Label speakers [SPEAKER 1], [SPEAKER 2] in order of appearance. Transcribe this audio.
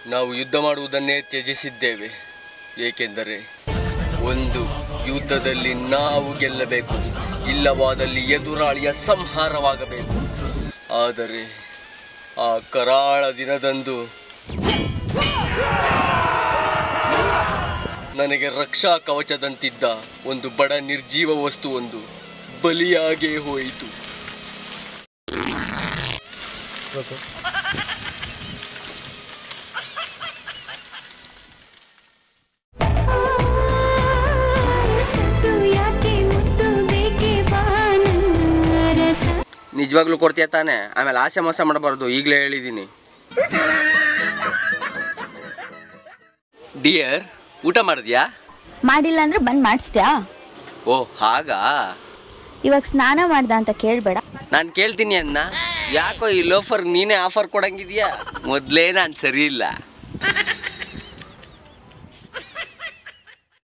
[SPEAKER 1] ನಾವು ಯುದ್ಧ ಮಾಡುವುದನ್ನೇ ತ್ಯಜಿಸಿದ್ದೇವೆ ಏಕೆಂದರೆ ಒಂದು ಯುದ್ಧದಲ್ಲಿ ನಾವು ಗೆಲ್ಲಬೇಕು ಇಲ್ಲವಾದಲ್ಲಿ ಎದುರಾಳಿಯ ಸಂಹಾರವಾಗಬೇಕು ಆದರೆ ಆ ಕರಾಳ ದಿನದಂದು ನನಗೆ ರಕ್ಷಾ ಕವಚದಂತಿದ್ದ ಒಂದು ಬಡ ನಿರ್ಜೀವ ವಸ್ತು ಒಂದು ಬಲಿಯಾಗೇ ಹೋಯಿತು
[SPEAKER 2] ಸತ್ತು ಯಾಕೆ ಮುತ್ತು ಬೇಕೆ ಬಾ ನನ್ನ ರಸ
[SPEAKER 3] ನಿಜವಾಗ್ಲೂ ಕೊಡ್ತೀಯ ತಾನೆ ಆಮೇಲೆ ಆಸೆ ಮೋಸ ಮಾಡಬಾರ್ದು ಈಗಲೇ ಹೇಳಿದ್ದೀನಿ
[SPEAKER 1] ಡಿಯರ್ ಊಟ ಮಾಡಿದ್ಯಾ
[SPEAKER 4] ಮಾಡಿಲ್ಲ ಅಂದ್ರೆ ಬಂದ್ ಮಾಡಿಸ್ತ್ಯಾ
[SPEAKER 1] ಓ ಹಾಗಾ
[SPEAKER 4] ಇವಾಗ ಸ್ನಾನ ಮಾಡ್ದ ಅಂತ ಕೇಳ್ಬೇಡ
[SPEAKER 1] ನಾನು ಕೇಳ್ತೀನಿ ಅನ್ನ ಯಾಕೋ ಈ ಲೋಫರ್ ನೀನೇ ಆಫರ್ ಕೊಡಂಗಿದ್ಯಾ ಮೊದಲೇ ನಾನು ಸರಿ ಇಲ್ಲ